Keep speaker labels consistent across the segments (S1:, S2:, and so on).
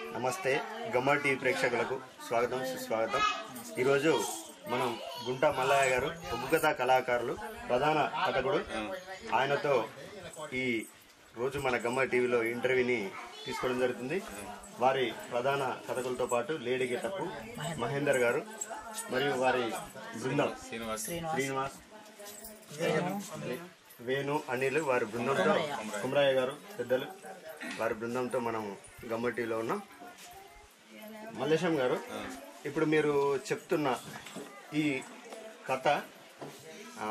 S1: నమస్తే గమ్మ టీవీ ప్రేక్షకులకు స్వాగతం సుస్వాగతం ఈరోజు మనం గుంట మల్లయ్య గారు ఒగ్గుకథ కళాకారులు ప్రధాన కథకుడు ఆయనతో ఈ రోజు మన గమ్మ టీవీలో ఇంటర్వ్యూని తీసుకోవడం జరుగుతుంది వారి ప్రధాన కథకులతో పాటు లేడీ గెటప్పు మహేందర్ గారు మరియు వారి బృందం
S2: శ్రీనివాస్
S1: శ్రీనివాస్ వేణు అనిల్ వారి బృందంతో కుమరయ్య గారు పెద్దలు వారి బృందంతో మనం గమ్మటిలో ఉన్నాం మల్లేశం గారు ఇప్పుడు మీరు చెప్తున్న ఈ కథ ఆ,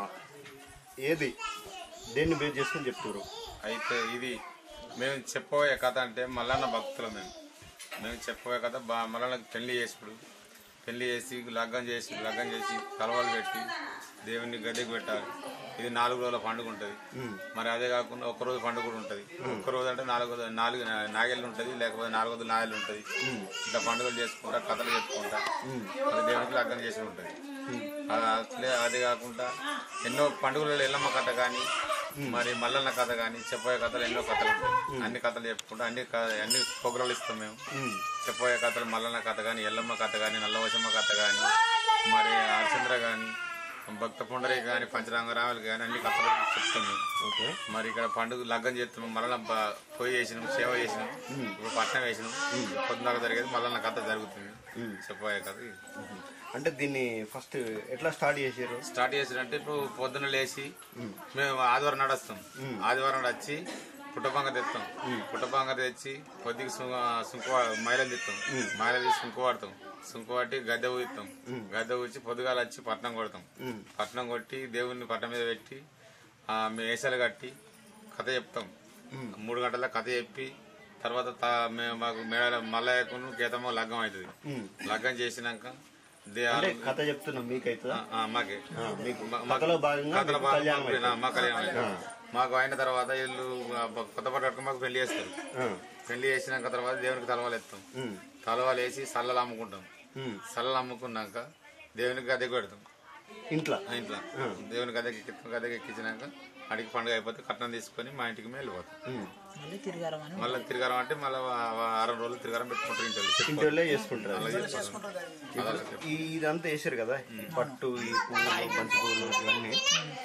S1: ఏది దేన్ని బేస్ చేసుకుని చెప్తున్నారు
S2: అయితే ఇది మేము చెప్పబోయే కథ అంటే మల్లన్న భక్తులు మేము మేము చెప్పబోయే కథ బా మల్లన్నకి పెళ్లి చేసుడు పెళ్లి చేసి లగ్గం చేసి లగ్గం చేసి కలవలు పెట్టి దేవుని గద్దెకి పెట్టాలి ఇది నాలుగు రోజుల పండుగ ఉంటుంది మరి అదే కాకుండా ఒక రోజు పండుగ కూడా ఉంటుంది ఒక్క రోజు అంటే నాలుగు నాలుగు నాగేళ్ళు ఉంటుంది లేకపోతే నాలుగు రోజులు నాగేళ్ళు ఉంటుంది ఇట్లా పండుగలు చేసుకుంటా కథలు చెప్పుకుంటా మరి దేవునికి లగ్గం చేసి ఉంటుంది అది అట్లే అది కాకుండా ఎన్నో పండుగలలో ఎల్లమ్మ కథ కానీ మరి మల్లన్న కథ కానీ చెప్పబోయే కథలు ఎన్నో కథలు ఉంటాయి అన్ని కథలు చెప్పుకుంటా అన్ని క- అన్ని ప్రోగ్రాలు ఇస్తాం మేము చెప్పబోయే కథలు మల్లన్న కథ కానీ ఎల్లమ్మ కథ కానీ నల్లవశమ్మ కథ కానీ మరి హరిచంద్ర కానీ భక్త పుండరి కానీ పంచరంగరాములు కానీ అన్ని కథలు చెప్తాం మేము
S1: ఓకే
S2: మరి ఇక్కడ పండుగ లగ్గం చేస్తున్నాం మళ్ళీ పొయ్యి చేసినాం సేవ చేసినాం ఇప్పుడు పట్నం వేసినాం పొద్దున్నర జరిగేది మళ్ళీ కథ జరుగుతుంది చెప్పబోయే కథ ఇది.
S1: అంటే దీన్ని ఫస్ట్ ఎట్లా స్టార్ట్ చేసారు
S2: స్టార్ట్ చేసినట్టు ఇప్పుడు పొద్దున్న లేచి మేము ఆదివారం నడుస్తాం ఆదివారం నడిచి పుట్టబంగ తెస్తాం పుట్టబంగ తెచ్చి కొద్దిగా సుంకు మైలలు తెస్తాం మైలలు తీసి సుంకు వాడతాం సుంకు పట్టి గద్దె ఊదిస్తాం గద్దె ఊచి పొద్దుగాల వచ్చి పట్నం కొడతాం పట్నం కొట్టి దేవుడిని పట్నం మీద పెట్టి ఆ, మేసాలు కట్టి కథ చెప్తాం మూడు గంటల కథ చెప్పి తర్వాత తా- మేము మాకు మేడ మల్లయ్యకును గీతమ్మ లగ్గం అవుతుంది లగ్గం చేసినాక దే-
S1: అంటే కథ చెప్తున్నాం మీకైతుందా
S2: ఆ, మాకే
S1: ఆ, మీకు
S2: మా- మా-
S1: కథలో భాగంగా
S2: కథలో
S1: మీకు
S2: భాగంగా
S1: కళ్యాణం
S2: మాకు-
S1: అవుతుంది.
S2: మా కళ్యాణం అయింది. మాకు అయిన తర్వాత వీళ్ళు ఆ, కొత్త పట్టు కట్టుకుని మాకు పెళ్లి చేస్తారు
S1: ఆ,
S2: పెళ్లి చేసినాక తర్వాత దేవునికి తలవాలు ఎత్తాం
S1: ఉమ్,
S2: తలవాలు వేసి సల్లలు అమ్ముకుంటాం
S1: ఉమ్.
S2: సల్లలు అమ్ముకున్నాక దేవునికి గద్దెకి పెడతాం
S1: ఇంట్లో
S2: ఆ ఇంట్లో దేవుని గద్దెకి ఎక్కిస్తాం గద్దెకి ఎక్కించినాక అడిగి పండుగ అయిపోతే కట్నం తీసుకొని మా ఇంటికి మేము వెళ్ళిపోతాం
S1: ఉమ్.
S3: మళ్ళీ తిరిగారం అని
S2: మళ్ళీ తిరగారం అంటే మళ్ళీ వారం రోజులు తిరగారం పెట్టుకుంటారు ఇంట్లో
S1: ఇంటోళ్ళే చేసుకుంటారు
S2: అలా చేసుకుంటారు. అలా
S1: ఈ ఇదంతా వేసారు కదా ఈ పట్టు ఈ పువ్వులు బంతి పువ్వులు ఇవన్నీ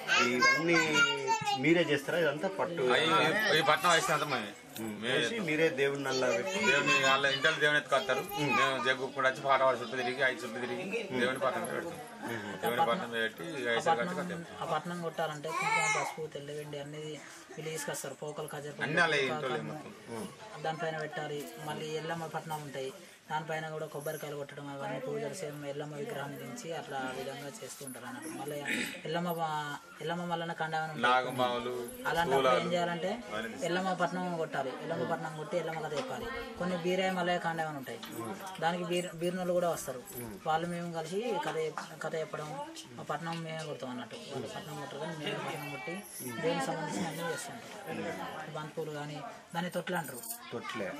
S1: ఇవన్నీ మీరే చేస్తారా ఇదంతా పట్టు
S2: అవి ఈ పట్నం వేసినంత మేమే మేమే
S1: వేసి మీరే దేవుని నల్లా పెట్టి
S2: దేవుని వాళ్ళ ఇంట్లో దేవుని ఎత్తుకొస్తారు మేము జగ్గు కూడా వచ్చి పాట వాడి చుట్టూ తిరిగి ఐదు చుట్టూ తిరిగి దేవుని పట్టణం మీద పెడతాం దేవుని పట్టణం మీద పెట్టి ఐసా కట్టి కట్టాం
S3: ఆ పట్నం కొట్టాలంటే కుంకుమ పసుపు తెల్లగండి అన్ని వీళ్ళు తీసుకొస్తారు పోకలు ఖజర్
S2: అన్ని అలా ఇంట్లో మొత్తం
S3: దానిపైన పెట్టాలి మళ్ళీ ఎల్లమ్మ పట్నం ఉంటాయి దానిపైన కూడా కొబ్బరికాయలు కొట్టడం అవన్నీ పూజలు సేమ్ ఎల్లమ్మ విగ్రహం దించి అట్లా ఆ విధంగా చేస్తూ ఉంటారు అన్నట్టు మళ్ళీ ఎల్లమ్మ బా- ఎల్లమ్మ మల్లన్న కండమని ఉంటుంది
S2: నాగమావులు
S3: అలాంటప్పుడు ఏం చేయాలంటే ఎల్లమ్మ పట్నం కొట్టాలి ఎల్లమ్మ పట్నం కొట్టి ఎల్లమ్మ కథ చెప్పాలి కొన్ని బీరాయి మల్లయ్య కాండమని ఉంటాయి దానికి బీర్ బీర్నోళ్ళు కూడా వస్తారు వాళ్ళు మేము కలిసి కథ చెప్- కథ చెప్పడం ఆ పట్నం మేమే కొడతాం అన్నట్టు వాళ్ళు పట్నం కొట్టరు కానీ మేమే పట్నం కొట్టి దేనికి సంబంధించిన అన్ని చేస్తుంటాం బంతిపూలు కానీ దాన్ని తొట్లు అంటారు
S1: తొట్లే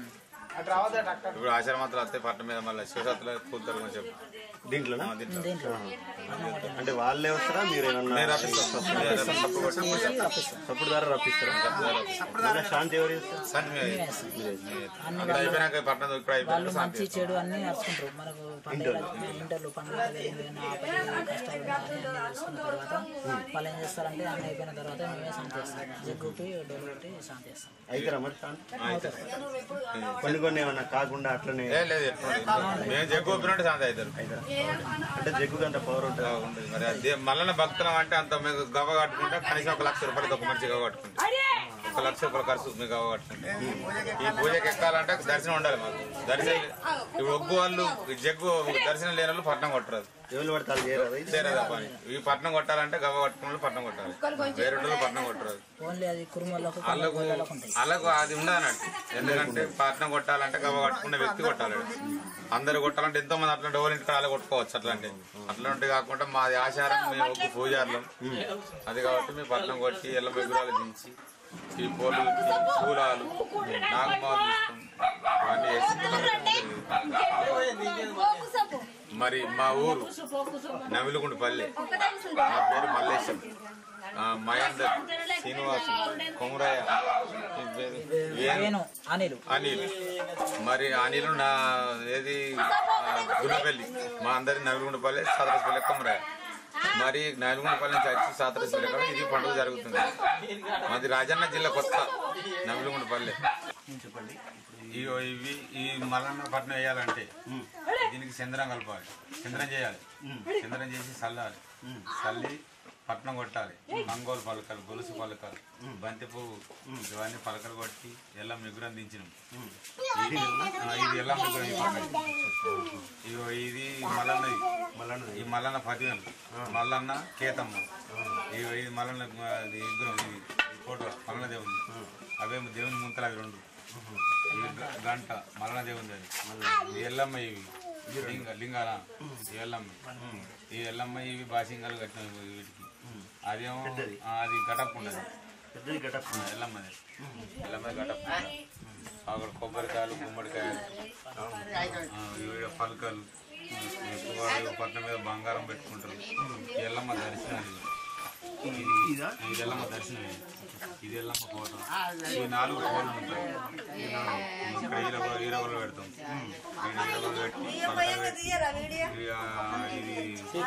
S2: ఇప్పుడు ఆశ్రమాత్రం వస్తే పట్టణం మీద మళ్ళీ శివరాత్రిలో కూతురు అని చెప్పి
S1: దీంట్లో
S2: దీంట్లో
S3: దేంట్లో పట్నం కొట్టిన
S1: అంటే వాళ్ళే వస్తారా మీరేమన్నా
S2: నేను రప్పిస్తాం తప్పు కొట్టి
S1: సప్పుడు ద్వారా రప్పిస్తారా ఇంకా శాంతి ఎవరు చేస్తారు
S2: సంటి మీద అక్కడ అయిపోయినాక పట్టణం ఇక్కడ
S3: వాళ్ళు
S2: అయిపోయినాక
S3: మంచి చెడు అన్ని నడుచుకుంటారు మనకు పండుగ ఇంటర్లు పండుగ ఏదైనా ఆపద కష్టాలు ఉన్నా అని అన్ని తెలుసుకున్న తర్వాత వాళ్ళు ఏం చేస్తారంటే అన్ని అయిపోయిన తర్వాత మేమే శాంతి చేస్తాం జగ్గుపి డోలు కొట్టి శాంతి చేస్తాం
S1: అయితారా మరి శాంతి కొన్ని కొన్ని ఏమన్నా కాకుండా అట్లనే
S2: ఏ లేదు ఎట్లుంది మేము జగ్గు ఒప్పినట్టు శాంతి అవుతారు
S1: అయితారా అంటే జగ్గు అంత పవర్ ఉంటుందా
S2: ఉంటుంది మరి అదే మల్లన్న భక్తులం అంటే అంత మీకు గవ్వ కట్టుకుంటే కనీసం ఒక లక్ష రూపాయలకి ఒక మంచి గవ్వ కట్టుకుంటే ఒక లక్ష రూపాయల ఖర్చు మీకు గవ్వ కట్టుకుంటే ఈ పూజకి ఎక్కాలంటే దర్శనం ఉండాలి మాకు దర్శనం ఇప్పుడు ఒగ్గు వాళ్ళు ఈ జగ్గు దర్శనం లేని వాళ్ళు పట్నం కొట్టరాదు
S1: ఎవరు పడతారు చేయరాదు ఇది?
S2: చేరేదా పని ఈ పట్నం కొట్టాలంటే గవ్వ కట్టుకున్న వాళ్ళు పట్నం కొట్టాలి వేరే వాళ్ళు పట్నం కొట్టరాదు
S3: ఓన్లీ అది కుటుంబాలకు
S2: వాళ్ళకు
S3: గొల్లలకు ఉంటాయి
S2: వాళ్ళకు అది ఉండదన్నట్టు ఎందుకంటే పట్నం కొట్టాలంటే గవ్వ కట్టుకున్న వ్యక్తి కొట్టాలి అందరు కొట్టాలంటే ఎంతో మంది అట్లా డోర్ ఇంటి అలా కొట్టుకోవచ్చు అట్లాంటి అట్లాంటి కాకుండా మాది ఆచారం మేము ఒక పూజారులం అది కాబట్టి మేము పట్నం కొట్టి ఎల్ల విగ్రహాలు దించి ఈ పూలు పూలాలు నాగమాలు తీస్తాం అవన్నీ వేసి మరి మా ఊరు నవిలుగుండు పల్లె నా పేరు మల్లేశం ఆ, మహేందర్ శ్రీనివాస్ కొమరయ్య ఈ పేరు వేణు,
S3: వేణు అనిల్
S2: అనిల్ మరి అనిల్ నా ఏది ఆ, గుండెపల్లి మా అందరి నలుగుండపల్లి సాతరపల్లి కొమరయ్య మరి నలుగుండపల్లి నుంచి వచ్చి సాతరపల్లి కూడా ఇది పండుగ జరుగుతుంది మాది రాజన్న జిల్లా కొత్త నలుగుండపల్లి
S1: చెప్పండి
S2: ఇగో ఇవి ఈ మల్లన్న పట్నం వేయాలంటే దీనికి చంద్రం కలపాలి చంద్రం చేయాలి చంద్రం చేసి చల్లాలి చల్లి పట్నం కొట్టాలి మంగోలు పలకలు గొలుసు పలకలు బంతి పువ్వు ఇవన్నీ పలకలు కొట్టి ఎల్లం మిగురం దించినాం ఇది ఆ, ఇది ఎల్లం మిగురం ఈ పక్కన. ఇగో ఇది మల్లన్నది
S1: మల్లన్నది.
S2: ఈ మల్లన్న పదివేలు మల్లన్న కేతమ్మ ఇగో ఇది మల్లన్న ఆ, ఇది విగ్రహం ఇది ఈ ఫోటో మల్లన్న దేవుని అవేమో దేవుని ముంతలు అవి రెండు ఈ గ- గంట మరణ దేవుంది అది ఈ ఎల్లమ్మ ఇవి లింగ లింగాల ఈ ఎల్లమ్మ ఈ ఎల్లమ్మ ఇవి బాసింగాలు కట్టిన వీటికి అదేమో ఆ, అది గటప్ ఉండదు
S1: పెద్దది గటప్
S2: ఆ, ఎల్లమ్మది ఎల్లమ్మ గటప్ ఉండదు అక్కడ కొబ్బరికాయలు గుమ్మడికాయలు ఆ, ఈవిడ పలకలు ఎక్కువ పట్నం మీద బంగారం పెట్టుకుంటారు ఈ ఎల్లమ్మ దర్శనం ఇది
S1: ఇదా
S2: ఇది ఎల్లమ్మ దర్శనం ఇది. ఇది ఎల్లమ్మ ఫోటో ఈ నాలుగు ఫోన్లు ఉంటాయి ఇక్కడ ఈరగొల ఈరగొల పెడతాం ఈ ఈరగొల పెట్టి పలకలు పెట్టి ఇక ఇది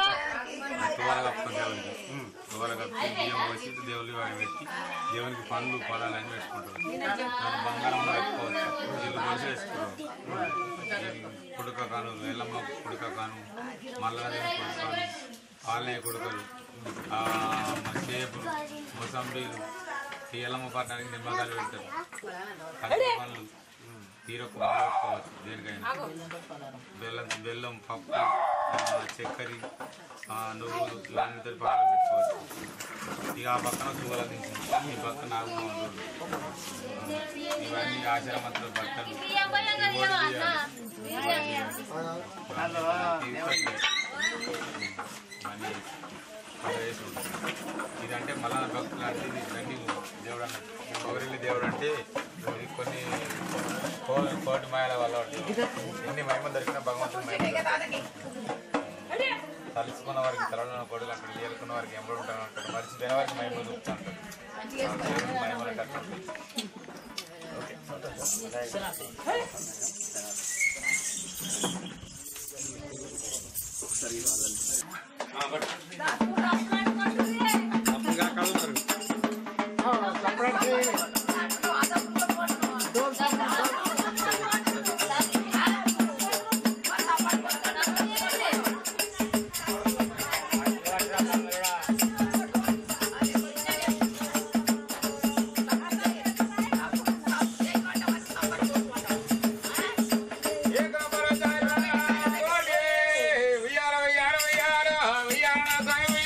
S2: తువాల కప్పుకొని దేవునికి తువాల కప్పి బియ్యం పోసి దేవుడి వాడి పెట్టి దేవునికి పండ్లు పొలాలు అన్ని పెట్టుకుంటారు దాన్ని బంగారంలో పెట్టుకోవచ్చు వీళ్ళు మంచి వేసుకుంటారు కుడుక కాను ఎల్లమ్మ కుడుక కాను మల్లాదేవి కుడుక కాను పాలనే కుడుకలు ఆ, మన చేపులు మొసంబీలు ఈ ఎల్లమ్మ పట్టణానికి నిమ్మకాయలు పెడతారు కలుపు పండ్లు తీరకు పెట్టుకోవచ్చు దేనికైనా బెల్లం బెల్లం పప్పు ఆ, చక్కెర ఆ, నువ్వులు ఇవన్నీ పక్కన పెట్టుకోవచ్చు ఇక ఆ పక్కన తువ్వల దించింది ఈ పక్కన నాగమోహన్ ఇవన్నీ ఆశ్రమంతో బట్టలు ఈ ఓడి బియ్యాలు. ఇవన్నీ పదవేసి ఉంటాయి. ఇదంటే మళ్ళా భక్తులు అంటే ఇది దండి దేవుడు అన్నట్టు పౌరెల్లి దేవుడు అంటే ఇది కొన్ని కోటి కోటి మాయల వల్ల ఉంటుంది. ఎన్ని మహిమ దొరికిన భగవంతుని మహిమ తలుచుకున్న వారికి తలలో కొడుకు అంటాడు ఏలుకున్న వారికి ఎంబడి ఉంటాను అంటాడు మర్చిపోయిన వారికి మహిమ చూపుతా అంటాడు దేవుని మహిమలు అట్లా ఉంటాయి. ఉయ్యాల ఉయ్యాల ఉయ్యాల ఉయ్యాల నా సాయి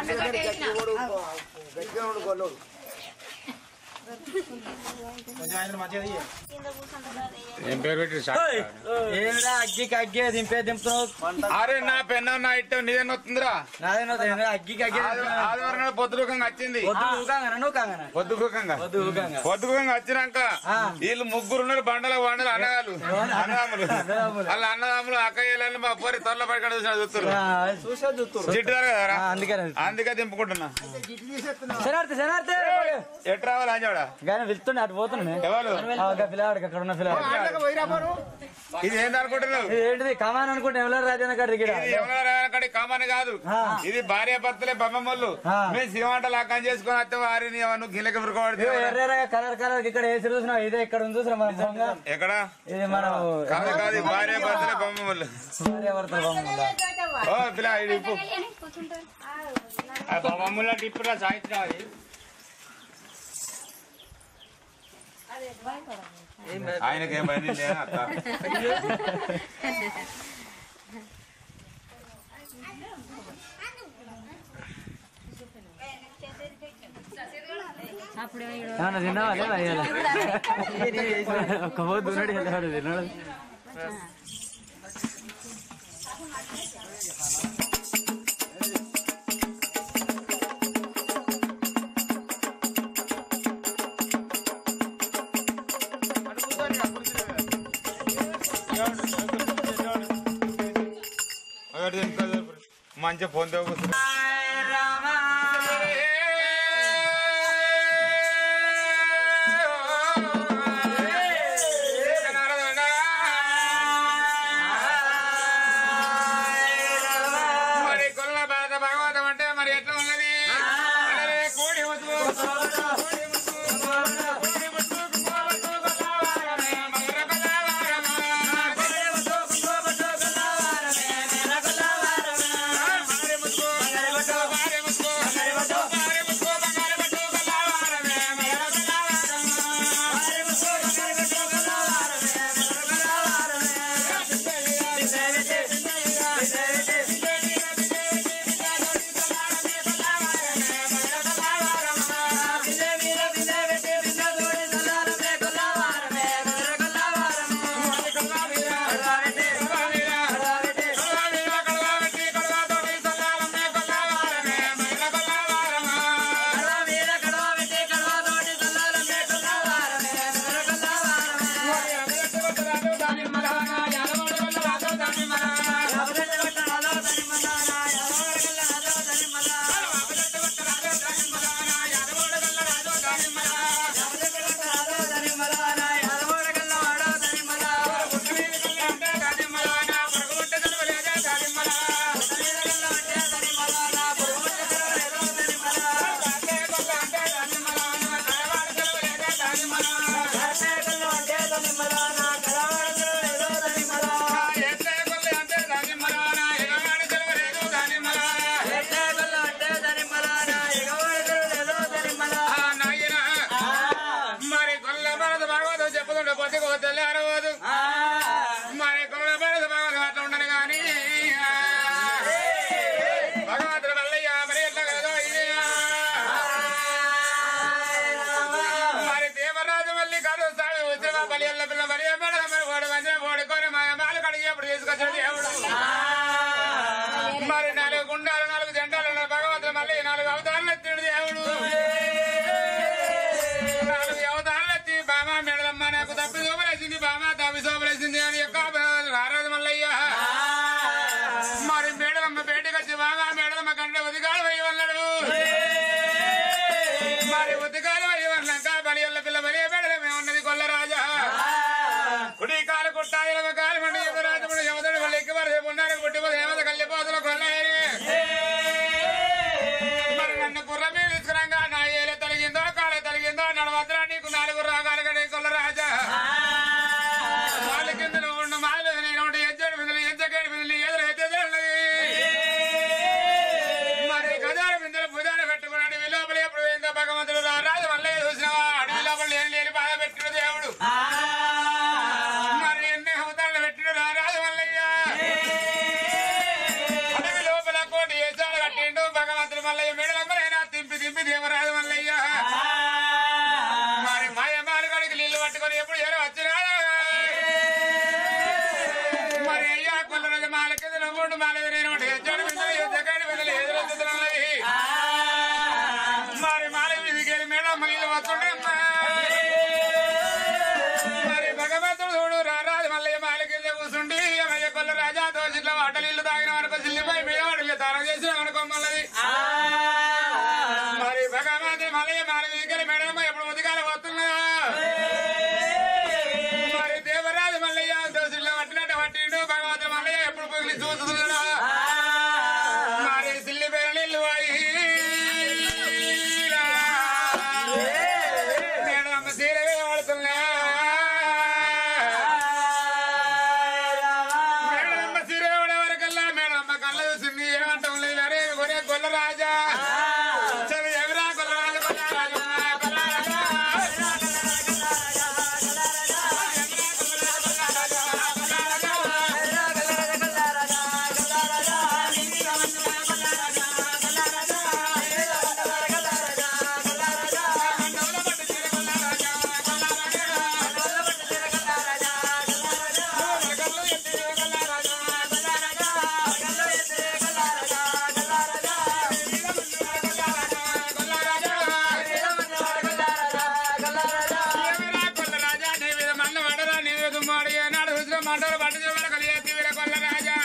S2: ఏం పేరు పెట్టి
S4: ఏంద్రా అగ్గికి అగ్గే దింపే దింపుతున్నావు
S2: అరే నా పెన్న నా ఇట్టం నీదేనా వస్తుందిరా
S4: నాదేనో ఏంద్రా అగ్గికి అగ్గే
S2: ఆది- ఆదివారం నాడు పొద్దురుకంగా వచ్చింది
S4: వద్దు ఊకాంగనా నువ్వు కాంగనా
S2: పొద్దురుకంగా
S4: వద్దు ఊకాంగ
S2: పొద్దుకంగా వచ్చినాక వీళ్ళు ముగ్గురు ఉన్నారు బండల బండలు అన్నగాలు అన్నదమ్ములు వాళ్ళ అన్నదమ్ములు అక్కయ్యలని మా పోరి తొల్ల పడకుండా చూసిన చూస్తారు చిట్టారు కదరా
S4: అందుకనే
S2: అందుకే దింపుకుంటున్నా
S4: శనార్థి శనార్థి
S2: ఎట్ రావాలి అంజాడా
S4: కానీ వెళ్తుండే అటు పోతున్నా
S2: ఎవరు
S4: పిల్లవాడికి అక్కడ ఉన్న పిల్లవాడు
S2: ఇది ఏంది అనుకుంటున్నావు
S4: ఇది ఏంటిది కమాన్ అనుకుంటే ఎవరు రాజన్న గారి దగ్గర
S2: ఇది ఎవరో అక్కడి కామన్ కాదు
S4: ఆ.
S2: ఇది భార్య భర్తలే బొమ్మమ్మలు
S4: ఆ.
S2: మేము శివంట లాకం చేసుకుని వస్తే వారిని నువ్వు గిల్లకి పురుకోబడితే
S4: ఎర్రగా కలర్ కలర్ ఇక్కడ వేసి చూసినావు ఇదే ఇక్కడ ఉంది చూసినా మన బొమ్మ
S2: ఎక్కడ
S4: ఇది మనం
S2: కాదు కాదు ఇది భార్య భర్తలే బొమ్మమ్మలు
S4: భార్యాభర్తల బొమ్మ
S2: ఓ పిల్ల ఇది ఇప్పు
S5: బొమ్మల టిప్పురా సాయంత్రం అది
S2: ఆయనకేం పని లేదా అత్త
S4: ఏమన్నా తిన్నావా లేదా ఇవాళ? ఒక్క పొద్దు ఉన్నాడు వెళ్ళాడు తిన్నాడు
S2: మంచి ఫోన్ తో కూర్చుని మరి కొల్ల బాధ భాగవతం అంటే మరి ఎట్లా ఉన్నది అరే కోడి ముద్దు, కోడి ముద్దు, కోడి ముద్దు, కోడి ముద్దు, కొల్లవారమే, మగర కొల్లవారమా. కోడి ముద్దు, కోడి ముద్దు, కొల్లవారమే, మగర కొల్లవారమా. మారి ముద్దు, మారి ముద్దు, మారి ముద్దు, మారి ముద్దు, మారి ముద్దు, బంగారు ముద్దు, కొల్లవారమే, మగర కొల్లవారమా. మారి ముద్దు, బంగారు ముద్దు, కొల్లవారమే, మగర కొల్లవారమే. మరి కొల్ల భరత భాగవతం చెప్పుతుంటే పొద్దుకు తెల్లారవదు మరి కొల్ల భరత భాగవతం అట్లా ఉండను కానీ భగవంతుడు వల్లయ్య మరి ఎట్లా కలదో ఇది మరి దేవరాజు మళ్ళీ కాదు సాడు వచ్చిన బలి ఎల్ల పిల్ల బలి మేడ మరి వాడు మంచిగా ఓడుకొని మా అమ్మాలు కడిగి అప్పుడు తీసుకొచ్చాడు దేవుడు మరి నాలుగు గుండాలు నాలుగు జెండాలు ఉన్న భగవంతుడు మళ్ళీ నాలుగు అవతారాలు ఎత్తిడు దేవుడు నాలుగు అవతారాలు ఎత్తి బామా మెడలమ్మ నాకు తప్పి సోపలేసింది బామా తప్పి సోపలేసింది అని యొక్క రారాజు మల్లయ్య మరి మేడలమ్మ బయటకు వచ్చి బామా మేడలమ్మ కంటే ఉదిగాలు పోయి అన్నాడు మరి ఉదిగాలు పోయి అన్నాక బలి ఎల్ల పిల్ల బలి మేడలమే ఉన్నది కొల్లరాజా కుడి కాలు కుట్టాలి ఎడమ కాలు మండి యువరాజముడు యమదుడు మళ్ళీ ఎక్కి మరి ఉండాలి కుట్టిపోతే హేమత కళ్ళిపోతున్న కొల్లేరి మరి నన్ను గుర్ర మీద తీసుకురాగా నా ఏలే తొలగిందో కాలే తొలగిందో నడవద్రా నీకు నాలుగు రాగాలు గడి కొల్ల రాజా వాళ్ళ కింద నువ్వు ఉండు మాలు నేను ఉండు ఎజ్జడి బిందులు ఎజ్జకేడు బిందులు ఎదురు ఎత్తేదే ఉన్నది మరి గదాల బిందులు భుజాన పెట్టుకున్నాడు ఈ లోపల ఎప్పుడు పోయిందో భగవంతుడు రా రాజు మళ్ళీ చూసినావా అడవి లోపల లేని లేని బాధ పెట్టిన దేవుడు మరి ఎన్ని అవతారాలు పెట్టిన రా రాజు మల్లయ్య అడవి లోపల కోటి వేసాడు కట్టిండు భగవంతుడు మల్లయ్య కొమ్మ నీళ్ళు వస్తుండే అమ్మా మరి భగవంతుడు చూడు రారాజు మల్లయ్య మాల కింద కూర్చుండి అమ్మయ్య కొల్ల రాజా దోషిట్లో వాటలు ఇల్లు తాగిన వరకు సిల్లిపోయి మీద వాటిల్లు తానం చేసిన అనుకో మల్లది మరి భగవంతుడు మల్లయ్య మాల దగ్గర మేడమ్మ ఎప్పుడు ఉదగాల పోతున్నా మరి దేవరాజు మల్లయ్య దోషుల్లో పట్టినట్టు పట్టిండు భగవంతుడు మల్లయ్య ఎప్పుడు పగిలి చూస్తున్నాడా మరి సిల్లి పేరు నీళ్ళు పోయి మేడమ్మ సీరవే వాడుతున్నా మేడమ్మ సీరే వాడే వరకల్లా మేడమ్మ కళ్ళ చూసింది ఏమంటాం లేదు అరే ఒరే గొల్ల రాజా చవి ఎవరా గొల్ల రాజా గొల్ల రాజా గొల్ల రాజా ఏమిరా కొల్ల రాజా నీ మీద మన్న వడరా నీ మీద దుమ్మాడు ఏనాడు హుజులో మంటలు పట్టు చూడ కలిగి వీర కొల్ల రాజా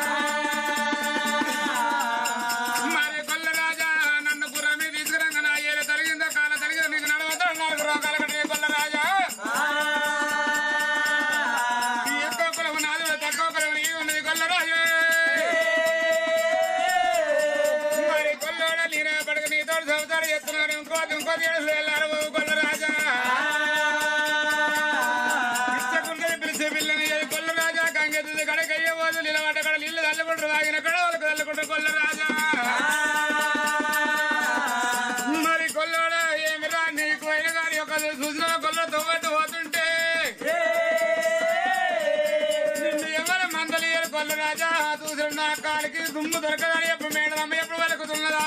S2: మరి కొల్ల రాజా నన్ను గుర్ర మీద తీసుకురంగా నా ఏలు తరిగిందో కాల తరిగిందో నీకు నడవద్దు నాలుగు రోగాల కట్టి కొల్ల రాజా ఈ ఎక్కువ కులం నాది తక్కువ కులం నీ ఉన్నది కొల్ల రాజు మరి కొల్లోడ నీరే పడక నీతో చదువుతాడు ఎత్తున్నారు ఇంకోటి ఇంకోటి ఏడులు వెళ్ళారు కొల్ల రాజా ఇష్టకుంటే పిలిచే పిల్లని ఏది కొల్ల రాజా కంగెత్తుంది కడకయ్యే పోదు నిలబడ్డ కడ నీళ్ళు తల్లుకుంటారు తాగిన కడ వాళ్ళకి తల్లుకుంటారు కొల్ల రాజా మరి కొల్లోడ ఏమిరా నీకు అయిన కానీ ఒక చూసిన కొల్ల తోబట్టు పోతుంటే నిన్ను ఎవరు మందలియరు కొల్ల రాజా చూసిన నా కాలికి దుమ్ము దొరకదని ఎప్పుడు మేడలమ్మ ఎప్పుడు వెలుకుతున్నదా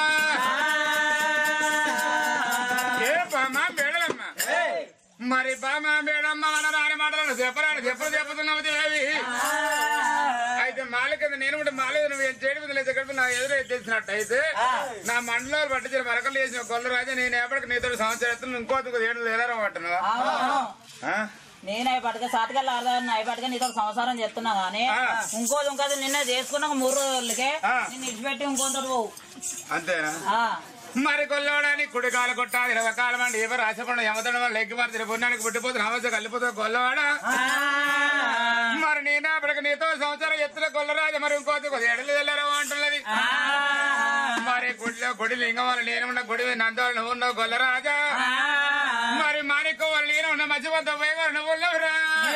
S2: ఏ బామా మేడలమ్మ మరి బామా మేడమ్మ మన రాని మాటలను చెప్పరాడు చెప్పుడు చెప్పుతున్నావు దేవి అయితే మాల కింద నేను కూడా మాలేదు నువ్వు ఏం చేయడం లేదు ఎక్కడ నా ఎదురు తెలిసినట్టు అయితే నా మండలాలు పట్టించిన మరకలు చేసిన కొల్ల రాజా నేను ఎప్పటికి నీతో సంవత్సరం ఇంకో ఏడు ఏడారం పట్టున్నా
S3: నేను అవి పట్టుక సాటికల్లా ఆడదాన్ని అవి పట్టుక నీతో సంసారం చేస్తున్నా గానీ
S2: ఆ.
S3: ఇంకోది ఇంకోది నిన్న చేసుకున్నాక మూడు రోజులకే
S2: ఆ.
S3: నిన్ను ఇడిచిపెట్టి ఇంకొంత పోవు
S2: అంతేనా
S3: ఆ.
S2: మరి కొల్లవాడని కుడి కాలు కొట్టాలి ఇరవై కాలం అండి ఎవరు ఆశపడి యమతడం వల్ల ఎగ్గి మారి పుణ్యానికి పుట్టిపోతుంది హవస కలిపోతుంది కొల్లవాడ మరి నేను అప్పటికి నీతో సంవత్సరం ఎత్తున కొల్లరాజు మరి ఇంకోటి కొద్ది ఎడలు వెళ్ళారు అంటున్నది మరి గుడిలో గుడి లింగం వాళ్ళు నేను ఉన్న గుడి నందోళ్ళు నువ్వు ఉన్నావు కొల్లరాజా మరి మాణిక్య వాళ్ళు నేను ఉన్న మధ్య వద్ద పోయేవారు నువ్వు ఉన్నావురా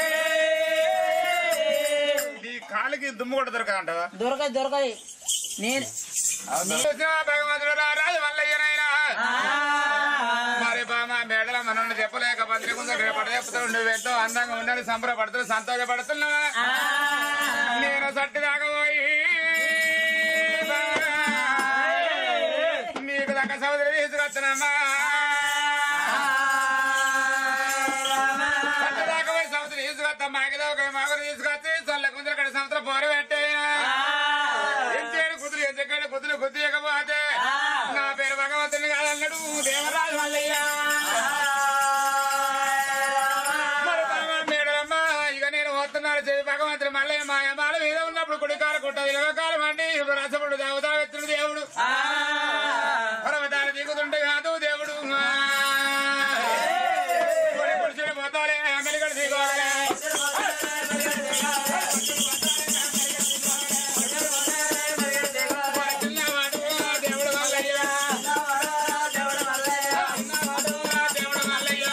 S2: ఈ కాలికి దుమ్ము కూడా దొరకదంటావా
S3: దొరకదు దొరకదు నేను
S2: భగవంతుడు రా రాజు వల్లయ్యనైనా మరి బామ మేడల మనల్ని చెప్పలేక పత్రిక ముందు రేపటి చెప్తాడు నువ్వెంతో అందంగా ఉండని సంబరపడుతూ సంతోషపడుతున్నావా నేను సట్టి దాకపోయి మీకు దాకా సోదరి తీసుకొస్తున్నామా సట్టి దాకపోయి సముద్రం తీసుకొస్తా మాకిదో ఒక మాకు తీసుకొచ్చి చల్ల కుందరు అక్కడ సముద్రం పోరు పెట్టేనా ఎంతేడు కుదురు ఎంతకేడు కుదురు కుదియకపోతే నా పేరు భగవంతుని కాదన్నాడు దేవరాజు మల్లయ్య మరి బాబా మేడలమ్మ ఇక నేను వస్తున్నాడు చెవి భగవంతుని మల్లయ్య మాయ మాల మీద ఉన్నప్పుడు కుడికాల కుట్ట ఇరవై కాలం అండి రసపుడు దేవత ఎత్తుడు దేవుడు పర్వతాలు దిగుతుంటే కాదు దేవుడు కొన్ని పురుషుడు పోతాలే మెలిగడు దిగోలే చిన్నవాడు దేవుడు మల్లయ్య చిన్నవాడు దేవుడు మల్లయ్య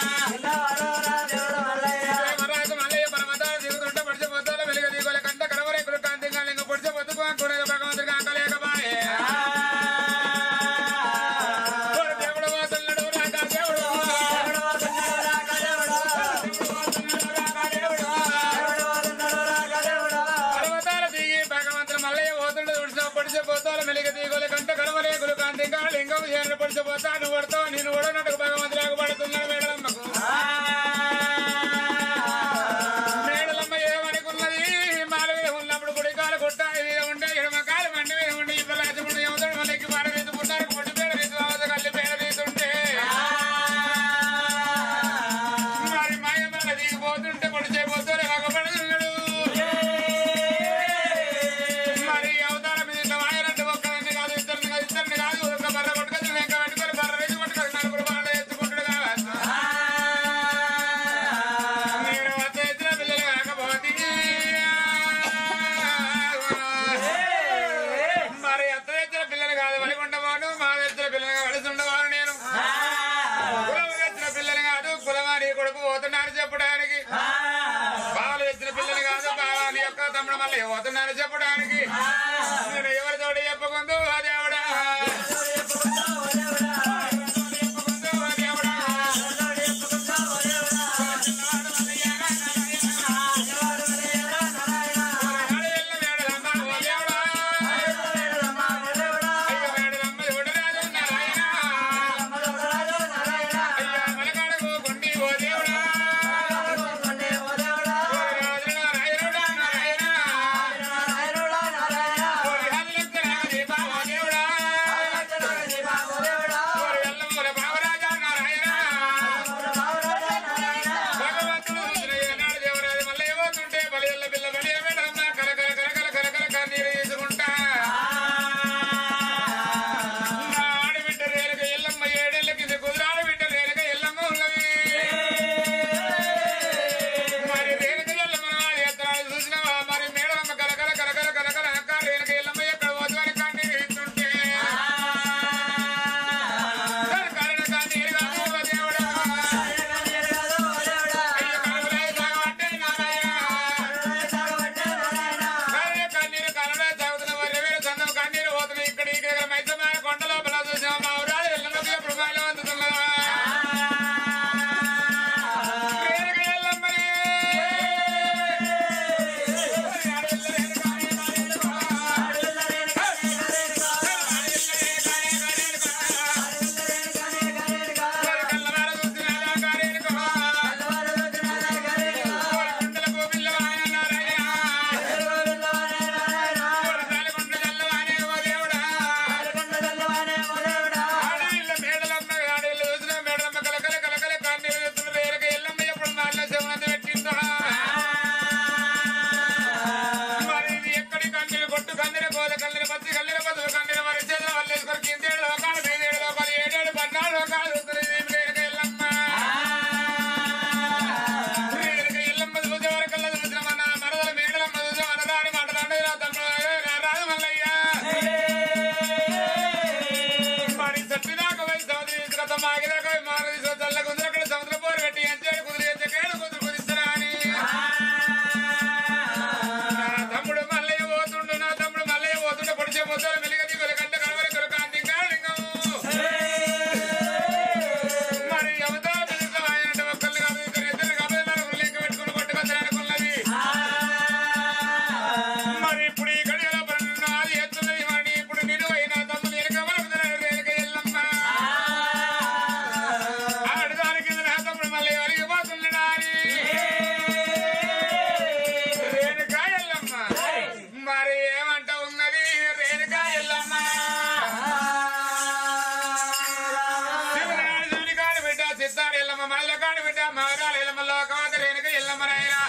S2: దేవరాజు మల్లయ్య పరమతాలు దిగుతుంటే పడిచిపోతాలు వెలుగ దిగోలే కంట కడవరేకులు కాంతిగా లింగ పొడిచిపోతుకు కొనగ భగవంతుడికి ఆకలేకపాయే ఓరి దేవుడు పోతున్నాడు రాకా దేవుడు పర్వతాల దిగి భగవంతుడు మల్లయ్య పోతుండే ఉడిసిన పొడిచిపోతాలు మెలిగ దిగోలే కంట కడవరేకులు కాంతిగా లింగం చేరిన పొడిచిపోతా నువ్వు పడతావు నేను ఓడనట్టుకు భగవంతులకు పడుతున్నాడు మేడలమ్మకు మేడలమ్మ ఏమనుకున్నది మాలవీర ఉన్నప్పుడు గుడి కాలు కొట్ట మీద ఉండే ఎడమ కాలు మండి మీద ఉండి ఇప్పుడు రాజముండి ఎవతాడు మనకి వాడ మీద పుట్టారు పొట్టి పేడ మీద అవత కల్లి పేడ తీస్తుంటే పోతున్నారు చెప్పడానికి బావలు తెచ్చిన పిల్లలు కాదు బావా నీ యొక్క తమ్ముడు మళ్ళీ పోతున్నారు చెప్పడానికి నేను ఎవరితోటి చెప్పకుందు ఆ దేవుడా చెప్పుకుందు ఆ దేవుడా భగవంతుడు ఏనాడు దేవరాజు మళ్ళీ ఏమవుతుంటే బలియల్ల పిల్ల బలి ఏమేడమ్మా కలకల కలకల కలకల కన్నీరు తీసుకుంటా నా ఆడబిడ్డ రేలుక ఎల్లమ్మ ఏడేళ్ళ కింద కుదురాడు బిడ్డ రేలుక ఎల్లమ్మ ఉన్నది మరి రేలుక ఎల్లమ్మ నాడు ఎత్తనాడు చూసినావా మరి మేడలమ్మ కలకల కలకల కలకల అక్క రేలుక ఎల్లమ్మ ఎక్కడ పోతుని కన్నీరు ఇస్తుంటే కలకల కన్నీరు కాదు ఓ దేవుడా అయ్య కలవలే సాగబట్టే నారాయణ కన్నీరు కన్నీరు కన్నడ చదువుతున్న వారి వేరు చందం కన్నీరు పోతుంది ఇక్కడ ఇక్కడ మైసమైన కొండ లోపల చూసాం మా ఊరాలు ఎల్లమ్మకి ఎప్పుడు బాగా అందుతున్నదా రేణుక ఎల్లమ్మని. వారి కళ్ళవార చూస్తున్నారా కారేనుకో. వారి గుండెలకు పిల్లవాయన నారాయణ. వారి తాలిగుండ్ల చల్లవానే ఓ దేవుడా. ఆడవిల్ల మేడలమ్మ ఆడవిల్ల చూసిన మేడలమ్మ కలకల కలకల కన్నీరు తెస్తున్న రేణుక ఎల్లమ్మ ఎప్పుడు మాటల శివనంద పెట్టిందా మరి ఇది ఎక్కడి కన్నీరు కొట్టు కన్నీరు కోద కన్నీరు పచ్చి కన్నీరు పదువు కన్నీరు మరి చేతుల వల్ల వేసుకొని కిందేడు లోకాలు మీదేడు లోకాలు ఏడేడు పద్నాలుగు లోకాలు చూస్తుంది ఇది రేణుక ఎల్లమ్మ రేణుక ఎల్లమ్మ చూసే వరకల్లా చూసిన మన మరదల మేడలమ్మ చూసే అనరాని మాటలాడే రా తమ్ముడు రా రాదు మల్లయ్య మరి సట్టిదాకా పోయి సముద్రం తీసుకొస్తా మాగిదాకా పోయి మారు తీసుకో చల్ల కుదిరి అక్కడ సముద్ర పోరు పెట్టి ఎంచేడు కుదిరి ఎంచకేడు కుదురు కుదిస్తారా అని నా తమ్ముడు మల్లయ్య పోతుండు నా తమ్ముడు మల్లయ్య పోతుండు పొడిచే ముద్దలు మెలిగ దిగులు కంట కనవరి కొరకు అందింగాలింగము మరి ఎవతో పిలుస్తాం ఆయన ఒక్కళ్ళు కాదు ఇద్దరు ఇద్దరు కాదు నలుగురు లెక్క పెట్టుకుని కొట్టుకొచ్చారనుకున్నది మరి ఇప్పుడు ఈ గడియలో నాది ఎత్తున్నది మరి ఇప్పుడు నిన్ను అయినా తమ్ముడు ఎనక వరకు రేలుక ఎల్లమ్మ ఆడదాని కింద నా తమ్ముడు మళ్ళీ అరిగిపోతున్నాడా అని రేణుక ఎల్లమ్మ మరి ఏమంట ఉన్నది రేణుక ఎల్లమ్మ శివనారాయణ శివుని కాడు బిడ్డ సిద్ధాడు ఎల్లమ్మ మహిళ కాడు బిడ్డ మహారాలు ఎల్లమ్మ లోకవాత రేణుక ఎల్లమ్మ నాయనా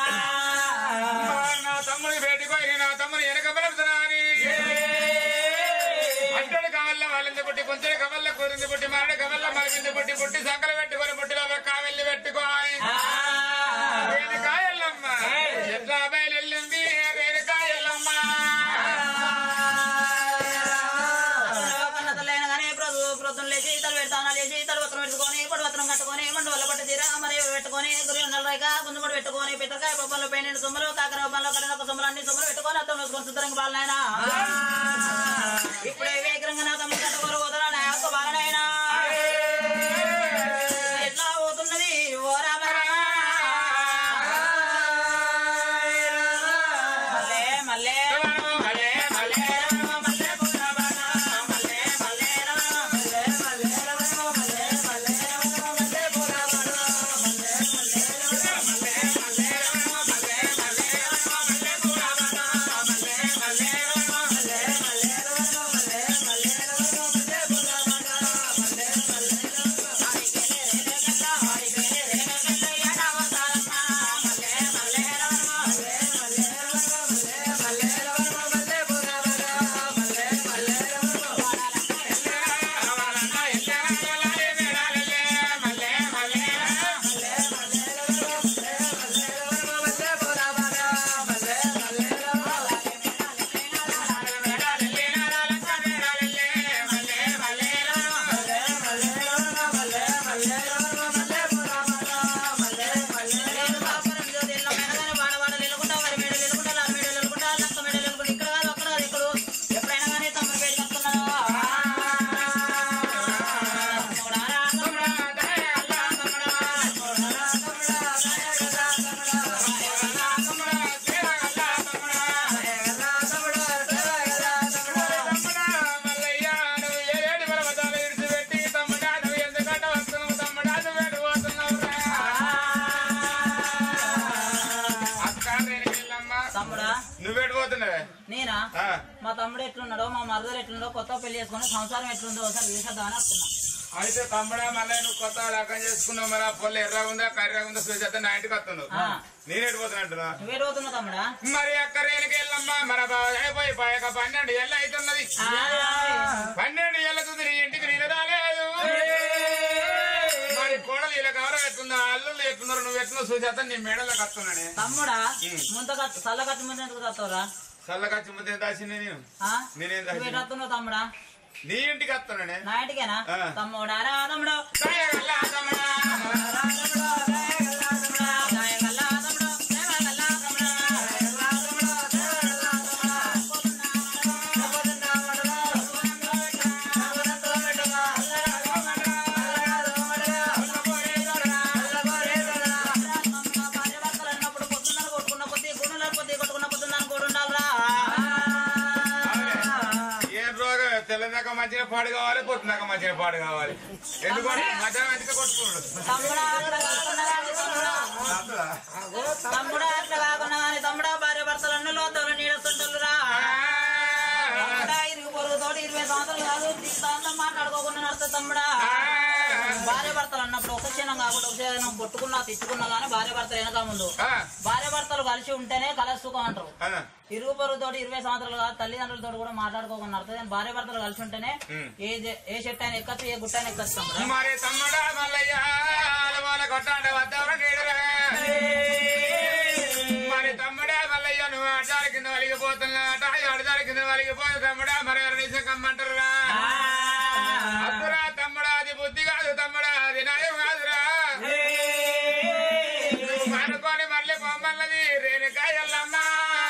S2: నా తమ్ముని బయటకు నా తమ్ముని వెనక బలపుతున్నాని అంటడు కవల్ల వాళ్ళింది పుట్టి కొంచెం కవల్ల కూరింది పుట్టి మరణ కవల్ల మరిగింది పుట్టి పుట్టి సంకలు పెట్టుకొని పుట్టిలో కావెళ్ళి పెట్టుకోవాలి రేణుకా ఎల్లమ్మ ఎట్లా బయలు వెళ్ళింది రేణుకా ఎల్లమ్మ
S3: కన్నతలైన కానీ ప్రభు ప్రొద్దున లేచి తల పెడతానా లేచి తల పత్రం పెట్టుకొని పొడి పత్రం కట్టుకొని మండు వల్ల పట్టు తీరా మరి పెట్టుకొని గురి నల్లరాయిక గుందుముడు పెట్టుకొని పితకాయ పప్పంలో పెయిన సొమ్మలు కాకర పప్పంలో కడిన సొమ్మలు అన్ని సొమ్మలు పెట్టుకొని అర్థం వేసుకొని సుతరంగా బాలనైనా ఇప్పుడే వేగరంగా నా తమ్ముడు కట్టుకోరు పోతున్నా నా యొక్క బాలనైనా ఎట్లా పోతున్నది ఓ రామ మల్లె మల్లె మల్లె మల్లె మల్లె పూల బాణ మల్లె మల్లె మల్లె మల్లె మల్లె మల్లె మల్లె పూల బాణ మల్లె మల్లె మల్లె మల్లె మల్లె మల్లె పూల బాణ మల్లె మల్లె మల్లె
S2: మల్లె
S3: తమ్ముడు ఎట్లున్నాడో మా మరదలు ఎట్లుండో కొత్త పెళ్లి చేసుకుని సంసారం ఎట్లుందో ఒకసారి చూసేద్దామని వస్తున్నా
S2: అయితే తమ్ముడా మళ్ళీ నువ్వు కొత్త లగ్గం చేసుకున్నావు మరి ఆ పొల్లు ఎర్రగా ఉందా కర్రగా ఉందా చూసేస్తే నా ఇంటికి వస్తున్నావు
S3: ఆ.
S2: నేను ఎడిపోతున్నట్టున్నా
S3: నువ్వేడు పోతున్నావు తమ్ముడా
S2: మరి అక్కరేనికి వెళ్ళమ్మా మరి అయిపోయి పోయాక పన్నెండు ఏళ్ళు అవుతున్నది పన్నెండు ఏళ్ళకు నీ ఇంటికి నీళ్ళు రాలేదు మరి కోడలు ఇలా గౌరవం ఎట్లుందా అల్లుళ్ళు ఎట్లున్నారు నువ్వు ఎట్లున్నావు చూసేస్తా నీ మేడలోకి వస్తున్నానే
S3: తమ్ముడా ముంత కట్టు చల్ల కట్టు ముందు ఎందుకు తత్తావురా
S2: చల్లకచ్చి ముందే దాచింది నేను
S3: ఆ?
S2: నేనేం
S3: నువ్వు ఎటు
S2: దాచింది
S3: వస్తున్నావు తమ్ముడా
S2: నీ ఇంటికి వస్తున్నానే
S3: నా ఇంటికేనా
S2: ఆ.
S3: తమ్ముడా రా తమ్ముడు
S2: దయగల్లా తమ్ముడా. ఏం రోగం తెల్లదాక మంచిగా పాడు కావాలి పొద్దునాక మంచిగా పాడు కావాలి ఎందుకంటే మధ్యాహ్నం ఎందుకు కొట్టుకున్నాడు
S3: తమ్ముడా అట్లా కాకుండా కానీ తమ్ముడా భార్య భర్తలు అన్న లోతలు నీడస్తుంటారురా తమ్ముడా ఇరుగు పొరుగు తోటి ఇరవై సంవత్సరాలు కాదు జీవితాంతం మాట్లాడుకోకుండా నడుస్తుంది తమ్ముడా భార్య భర్తలు అన్నప్పుడు ఒక క్షణం కాకుండా ఒక క్షణం కొట్టుకున్నా తిట్టుకున్నా కానీ భార్య భర్తలు వెనక ముందు భార్య భర్తలు కలిసి ఉంటేనే కల సుఖం అంటారు ఇరుగు పొరుగు తోటి ఇరవై సంవత్సరాలు కాదు తల్లిదండ్రులతో కూడా మాట్లాడుకోకుండా నడుతుంది కానీ భార్య భర్తలు కలిసి ఉంటేనే ఏ జె- ఏ చెట్టు అయినా ఎక్కచ్చు ఏ గుట్ట అయినా ఎక్కచ్చు తమ్ముడా
S2: మరి తమ్ముడా మల్లయ్య వాళ్ళ కొట్టాడ వద్దవర నీడరా మరి తమ్ముడా మల్లయ్య నువ్వు అడ్డాల కింద వలిగిపోతున్నా అట అడ్డాల కింద వలిగిపోతే తమ్ముడా మరి ఎవరు నిజం కమ్మంటారురా అప్పురా తమ్ముడా అది బుద్ధి కాదు తమ్ముడా అది న్యాయం కాదురా నువ్వు అనుకొని మళ్ళీ పొమ్మన్నది రేణుకాయల్లమ్మా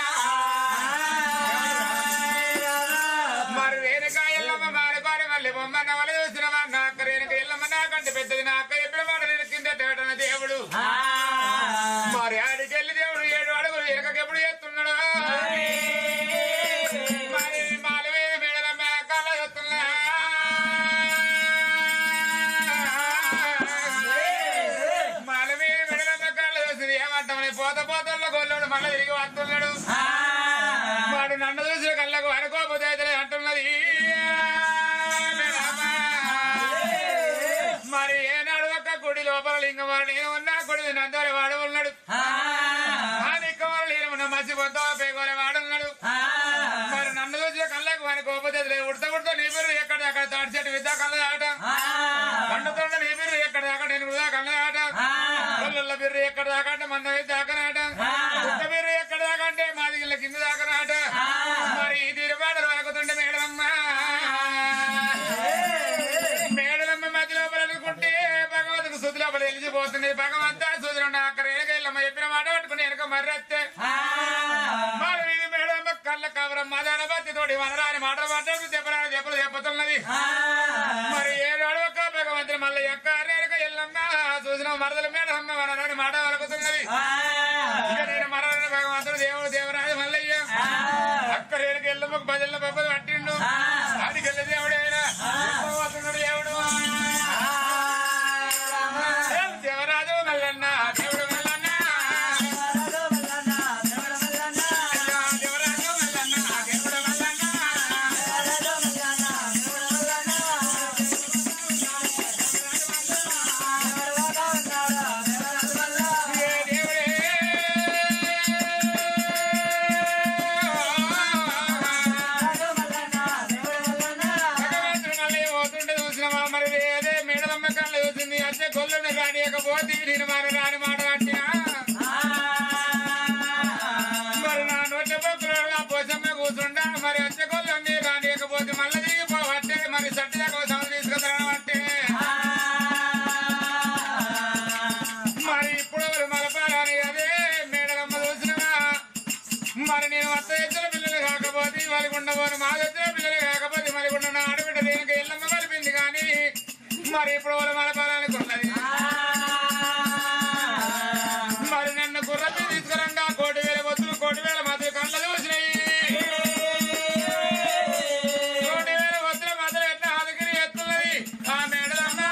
S2: మరి రేణుకాయల్లమ్మ మానుకొని మళ్ళీ బొమ్మన్న వల్ల చూసినవా నాకు రేణుక ఎల్లమ్మ నాకంటే పెద్దది నా అక్క ఎప్పుడు మాట నేను కింద తేటన దేవుడు మరి ఆడికెళ్ళి దేవుడు ఏడు అడుగులు ఎనకకెప్పుడు ఎత్తున్నాడు మరి మాలవే మేడలమ్మ కళ్ళ ఎత్తున్నా మాలవే మేడలమ్మ కళ్ళ చూసి ఏమంటామని పోత పోతల్లో గొల్లోడు మళ్ళీ తిరిగి వస్తున్నాడు వాడు నన్ను చూసిన కళ్ళకు అనుకోపోతే అయితే అంటున్నది మరి ఏనాడు ఒక్క గుడి లోపల లింగం వాడు నేను ఉన్నా గుడి నందరి వాడు ఉన్నాడు ఆ దిక్కవాడు నేను ఉన్న మసి పొద్దు పేగోలే వాడు ఉన్నాడు మరి నన్ను చూసిన కళ్ళకు వాని కోపతే ఉడత ఉడత నీ పేరు ఎక్కడ అక్కడ తాడి చెట్టు విద్యా కళ్ళ ఆట కొండ తోట నీ పేరు ఎక్కడ దాకా నేను వృధా కళ్ళ ఆట కొల్ల బిర్రు ఎక్కడ దాకా అంటే మన దాకనాట కుక్క బిర్రు ఎక్కడ దాకా అంటే మాది గిళ్ళ కింద దాకనాట మరి ఈ తిరుపాటలు వరకుతుండే మేడమ్మ మేడలమ్మ మధ్య లోపల అనుకుంటే భగవంతుకు శుద్ధి లోపల తెలిసిపోతుంది భగవంతా శుద్ధి ఉన్న అక్కడ ఏగైళ్ళమ్మ చెప్పిన మాట పట్టుకుని వెనక మర్రెత్తే మరి ఇది మేడమ్మ కళ్ళ కవరం మదాన బత్తి తోటి వనరాని మాటలు మాట్లాడుతూ చెప్పరాని చెప్పులు చెప్పుతున్నది మరి ఏడు అడవక భగవంతుని మళ్ళీ ఎక్క రేరుక ఎల్లమ్మ చూసిన మరదల మేడమ్మ వనరాని మాట వలుకుతున్నది ఇక నేను మరణ భగవంతుడు దేవుడు దేవరాజు మల్లయ్య అక్క రేరుక ఎల్లమ్మకు బజల్ల పబ్బది పట్టిండు ఆడికెళ్ళి దేవుడు ఆయన పోతున్నాడు దేవుడు దేవరాజు మల్లన్న దేవుడు మల్లన్న దేవరాజు మల్లన్న దేవుడు మల్లన్న ఏ దేవుడే భగవంతుడు మళ్ళీ పోతుంటే చూసినవా మరి ఏదే మేడలమ్మ కళ్ళు చూసింది అంటే గొల్లుని రానియకపోతే నేను మన రాని మాట పట్టినా మరి నా నోట్ల పప్పులుగా పోసమ్మ కూర్చుంటా మరి వచ్చే గొల్లుని రానియకపోతే మళ్ళీ దిగిపోవట్టే మరి సట్టిగా కోసం తీసుకురావట్టే మరి ఇప్పుడు మలపాలని అదే మేడలమ్మ చూసినవా మరి నేను అత్త ఇద్దరు పిల్లలు కాకపోతే వాళ్ళకి ఉండబోను మా ఇద్దరు పిల్లలు కాకపోతే మరి ఉన్న నా ఆడబిడ్డ దేనికి ఇల్లమ్మ కలిపింది కానీ మరి ఇప్పుడు వాళ్ళు మలపాలనుకున్నది మరి నన్ను గుర్రపి తీసుకురంగా కోటి వేల వద్దులు కోటి వేల మధ్య కళ్ళ చూసినాయి కోటి వేల వద్దుల మధ్య ఎట్లా హదగిరి ఎత్తున్నది ఆ మేడలమ్మ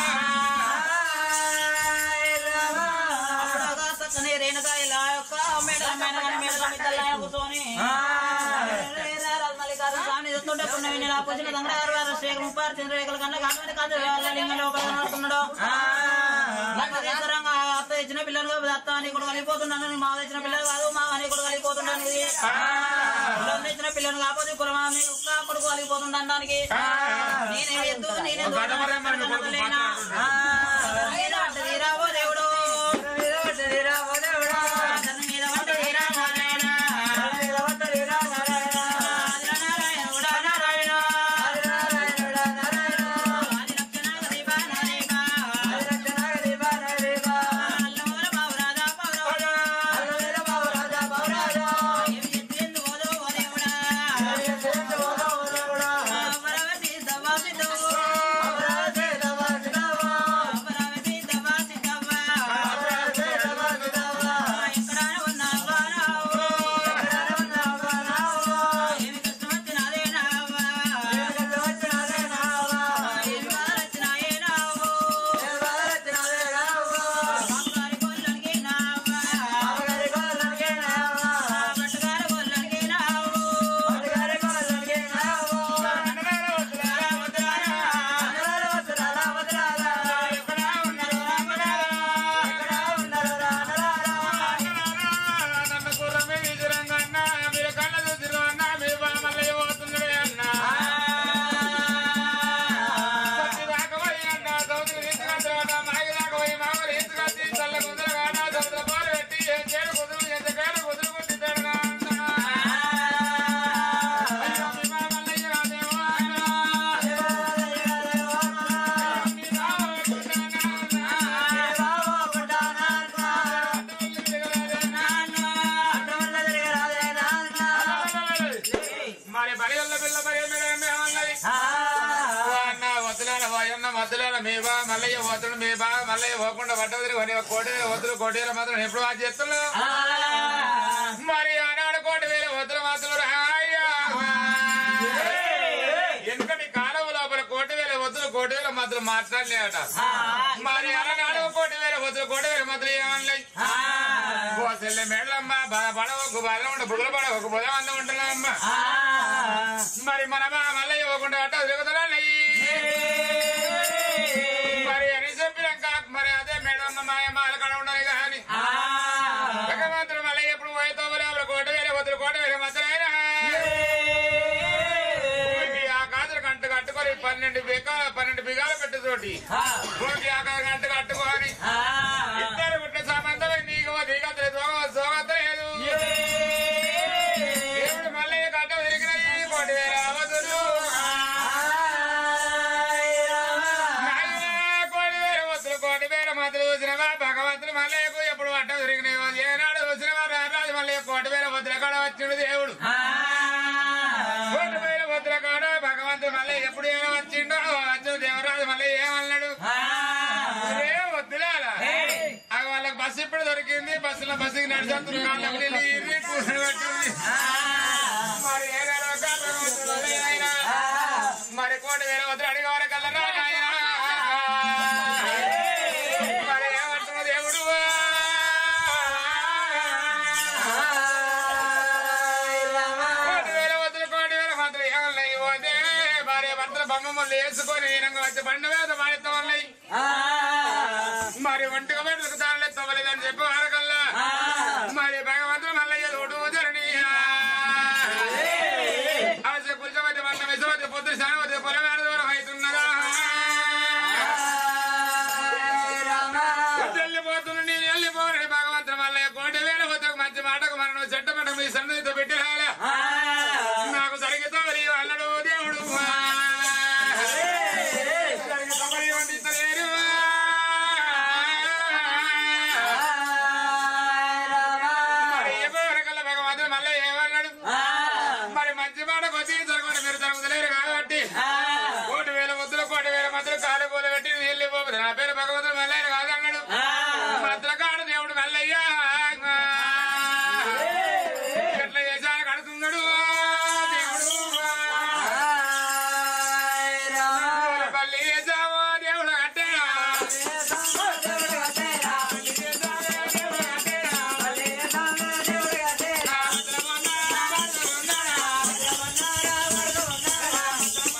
S3: అప్పుడొక చక్కని రేణుగా ఇలా యొక్క మేడల మీద కానీ మేడల మీద ఇలా కూర్చొని రే రే రాజమల్లికార్జున పొచ్చిన దంగడారు శ్రీక ముప్పారు చంద్రరేఖల కన్నా కాటువంటి కాదు లింగంలో పడుతున్నాడు లంకదేశ్వరంగా అత్త ఇచ్చిన పిల్లలు అత్త అని కూడా కలిగిపోతున్నాను మా ఇచ్చిన పిల్లలు కాదు మా అని కూడా కలిగిపోతున్నాను ఇది కులం ఇచ్చిన పిల్లలు కాకపోతే కులం అని ఒక్క కొడుకు కలిగిపోతున్నాను దానికి నేనే ఎద్దు నేనే రాబో దేవుడు రాబో దేవుడు తన మీద పడ్డది రామారాయణ నారాయణుడా నారాయణ ఆది లక్షణ దీపా నారీపా అల్లవర బావరాజా బావరాజా ఏమి చెట్టు ఎందు ఓదో ఓ దేవుడా అమరావతి దవాసి దవ్వు అమరావతి దవాసి దవ్వ ఎక్కడ ఉన్నావా రావు ఏమి కష్టం వచ్చినదే నావా ఏమి బాధలు వచ్చినాయే నావు బాబుగారి గొల్లనికి నావా బట్టుగారి గొల్లనికి నావు
S2: మరి బడిగల్ల పిల్ల బడి మేమన్నది అన్న వద్దులేన వాయన్న మద్దులేన మీబా మల్లయ్య వద్దులు మీబా మల్లయ్య పోకుండా పట్టవదిరి కొని కోటి వేల వద్దులు కోటి వేల మాత్రం ఎప్పుడు వాచి చేస్తున్నావు మరి ఆనాడు కోటి వేల వద్దుల మాత్రం రాయ్యా ఎందుకంటే కాలం లోపల కోటి వేల వద్దులు కోటి వేల మధ్యలో మాట్లాడలేట మరి ఆనాడు కోటి వేల వద్దులు కోటి వేల మధ్యలో ఏమనలే ఓ సెల్లె మేడలమ్మ పడవకు బాగా ఉండ బుగుల పడవకు బుధ అంద ఉంటున్నామ్మ మరి మన మళ్ళీ ఇవ్వకుండా అట్ట తిరుగుతున్నా మరి అని చెప్పినాక మరి అదే మేడం మాయమ్మ అక్కడ ఉండాలి కానీ భగవంతుడు మళ్ళీ ఎప్పుడు పోయేతో మరి కోట వేరే వద్దు కోట వేరే మధ్యలో ఆ కాదులు గంట కట్టుకొని పన్నెండు బిగా పన్నెండు బిగాలు పెట్టుతోటి భూమికి ఆ గంట కట్టుకొని ఇద్దరు పుట్టిన సంబంధమే నీకు నీకు సోగలేదు దేవుడు మళ్ళీ గంట తిరిగినాయి కోటి వేల అవతులు కోటి వేల వద్దులు కోటి వేల మధ్యలో చూసినవా భగవంతుడు మళ్ళీ ఎప్పుడు అట్ట తిరిగినాయి ఏనాడు చూసినవా రాజు మళ్ళీ కోటి వేల వద్దుల కాడ వచ్చిండు దేవుడు కోటి వేల వద్దుల కాడ భగవంతుడు మళ్ళీ ఎప్పుడు ఏమో వచ్చిండో వచ్చిన దేవరాజు మళ్ళీ ఏమన్నాడు ఏ వద్దులేలా ఆ వాళ్ళకి బస్సు ఇప్పుడు దొరికింది బస్సులో బస్సుకి నడిచేస్తున్న కాళ్ళకి నీళ్ళు ఇర్రి కూర్చొని పెట్టింది మరి ఏ నెల కాలం వస్తుందో నాయనా. మరి కోటి వేల వద్దు అడిగేవారు కలరా నాయనా. మరి ఏమంటున్న దేవుడు కోటి వేల వద్దులు కోటి వేల మాత్రం ఏమన్నాయి పోతే భార్య భర్తల బొమ్మలు వేసుకొని ఈనంగా వచ్చి బండి మీద మాడితో ఉన్నాయి మరి ఒంటిగా పెట్టుకు దానిలో తవ్వలేదని చెప్పి వారకల్లా మరి భగవంతుడు మల్లయ్య తోడు ధరణి ఆశ కులసమతి మన్న విషమతి పొద్దు శానవతి పొలమేర దూరం అవుతున్నదా వెళ్ళిపోతున్న నేను వెళ్ళిపోరని భగవంతుడు మల్లయ్య కోటి వేల వద్దకు మంచి మాటకు మనం చెట్ట పట్ట మీ సన్నిధితో పెట్టి రాలే నాకు జరిగితే మరి అల్లడు దేవుడు జరిగితే మరి వండితలేరు. మరి ఎవరికల్లా భగవంతుడు మళ్ళీ ఏమన్నాడు మరి మంచి మాటకు వచ్చి జరగకుండా మీరు జరుగుతలేరు కాబట్టి కోటి వేల వద్దులు కోటి వేల మధ్యలో కాలు పూల పెట్టి నీళ్ళు పోతుంది నా పేరు భగవంతుడు మల్లయ్య కాదన్నాడు భద్రకాడు దేవుడు మల్లయ్య ఎట్లా చేశాను కడుతున్నాడు దేవుడు పల్లి చేసావో దేవుడు కట్టేనా దేవుడు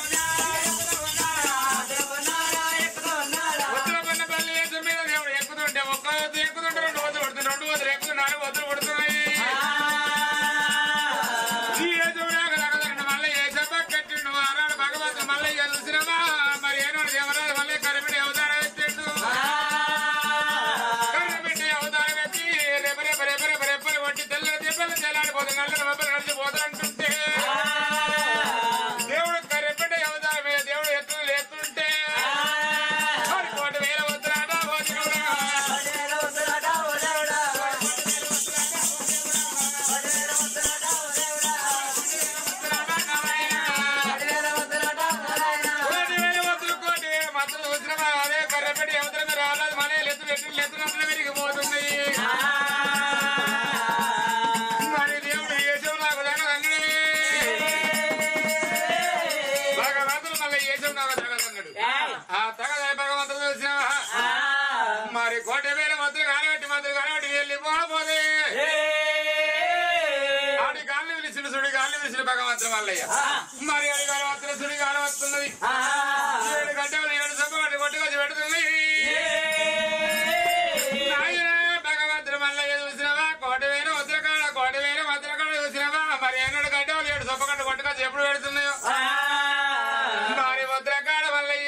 S2: అదే కర్రపెట్టి ఎవరి రాలేదు మన ఎత్తు ఎత్తు ఎత్తునట్లు విరిగిపోతుంది మరి దేవుడు యేసు నాకు తగదండి భగవంతుడు మళ్ళీ యేసు నాకు తగదన్నాడు ఆ తగద భగవంతుడు చూసినావా మరి కోటి వేల మంత్రులు కానిబట్టి మంత్రులు కానిబట్టి వెళ్ళి పోకపోతే ఆడి గాలి పిలిచిన సుడి గాలి పిలిచిన భగవంతుడు మల్లయ్య మరి ఆడి గాలి వస్తున్న సుడి గాలి వస్తున్నది ఏడు గడ్డలు ఏడు సొక్క పట్టి కొట్టుకొచ్చి పెడుతుంది నాయన భగవంతుడు మల్లయ్య చూసినవా కోటి వేల వద్దుల కాడ కోటి వేల వద్దుల కాడ చూసినవా మరి ఏనాడు గడ్డలు ఏడు సొక్క కట్టు కొట్టుకొచ్చి ఎప్పుడు పెడుతున్నాయో మరి వద్దుల కాడ మల్లయ్య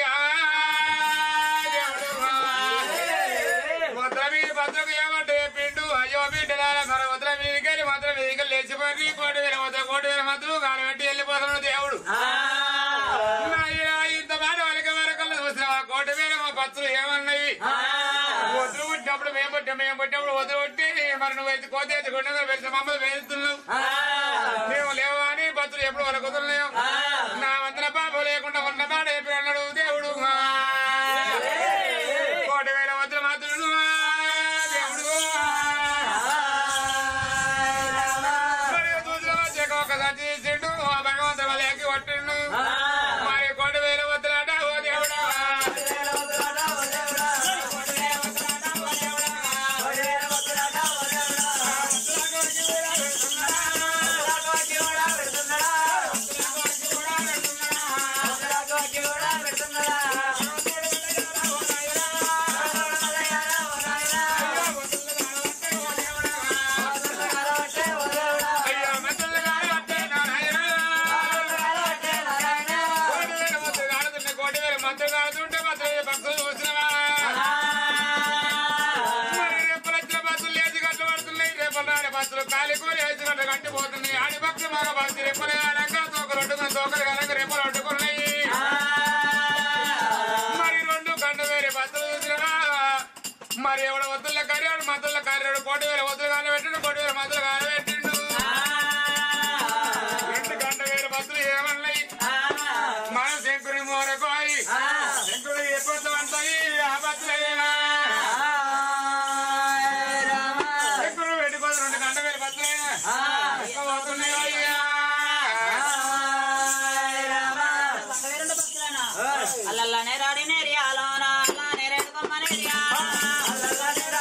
S2: ముద్ర మీద భద్రకు ఏమంటే పిండు అయ్యో బిడ్డలాల మన ముద్ర మీదకెళ్ళి ముద్ర మీదకెళ్ళి లేచిపోయి కోటి వేల ముద్ర కోటి వేల మంత్రులు కాలబెట్టి వెళ్ళిపోతున్నాడు దేవుడు నాయనా, ఇంత మాట వరక వరకల్లా చూసినావా కోటి వేల మా భక్తులు ఏమన్నాయి వదులు పుట్టినప్పుడు మేము పుట్టాం మేము పుట్టినప్పుడు వదులు పుట్టి మరి నువ్వు అయితే కోతి అయితే గుండెగా పెరిచి మమ్మల్ని వేస్తున్నావు మేము లేవా అని భక్తులు ఎప్పుడు వరకుతున్నాం నా వందల పాపం లేకుండా ఉన్న మాట ఎప్పుడు అన్నాడు దేవుడు కోటి వేల వందల మాత్రుడు దేవుడు మరి చూసిన వచ్చాక ఒకసారి చేసిండు ఆ భగవంతుడు వాళ్ళకి కొట్టిండు మరి కోటి వేల వద్దులాట ఓ దేవుడా అయ్యా మంత్రులు గారు అంటే నా నాయనా. కోటి వేల మంత్రులు కాడుతుంటే కోటి వేల మంత్రులు కాడుతుంటే మంత్రులు భక్తులు చూసినవా మరి రేపులు వచ్చిన బస్సులు లేచి గట్లు పడుతున్నాయి రేపులు రాని బస్సులు కాలి కూలి వేసి గట్లు కట్టిపోతున్నాయి ఆడి భక్తి మగ బస్సు రేపులు కాలంగా తోక రెండు మంది తోకలు కాలంగా రేపులు అడ్డుకున్నాయి మరి రెండు గంట వేరే బస్సులు చూసినవా మరి ఎవడ వద్దుల కర్యాడు మంత్రుల కర్యాడు కోటి వేల వద్దులు కాలు పెట్టిండు కోటి వేల మంత్రులు కాలు పెట్టిండు రెండు గంట వేల బస్సులు ఏమన్నాయి మన శంకుని మోరకోయి శంకుడు ఎప్పుడు అంటాయి ఆ బస్సులేనా శంకుడు పెట్టుకోదు రెండు గంట వేల బస్సులైనా ఎక్కువ అవుతున్నాయి అయ్యా
S3: అల్లల్లనే రాడినే రియాలోన అల్లనే రేడుకొమ్మనే రియాలోన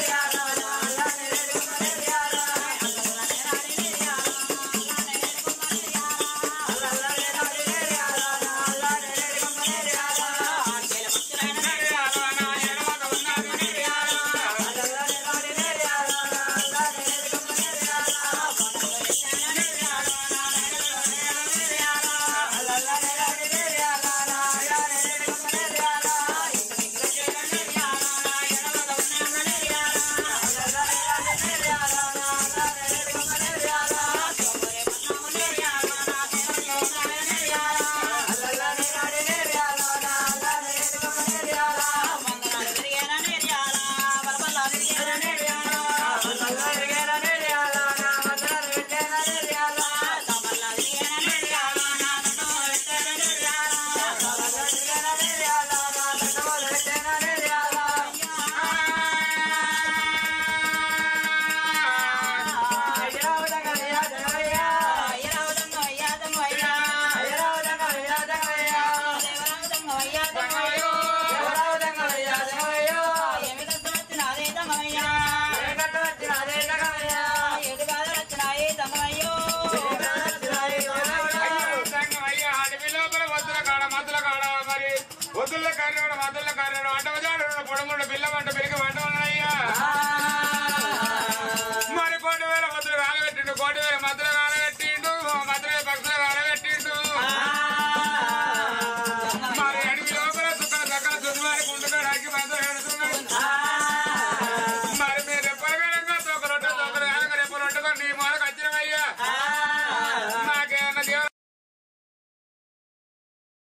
S2: అయ్యా అడవి లోపల వద్దుల కాడ మద్దుల కాడ మరి వద్దుల కార్యాడు మద్దుల కార్యాడు వంట వజాడు పొడముడు బిల్ల వంట పెరిగి వంట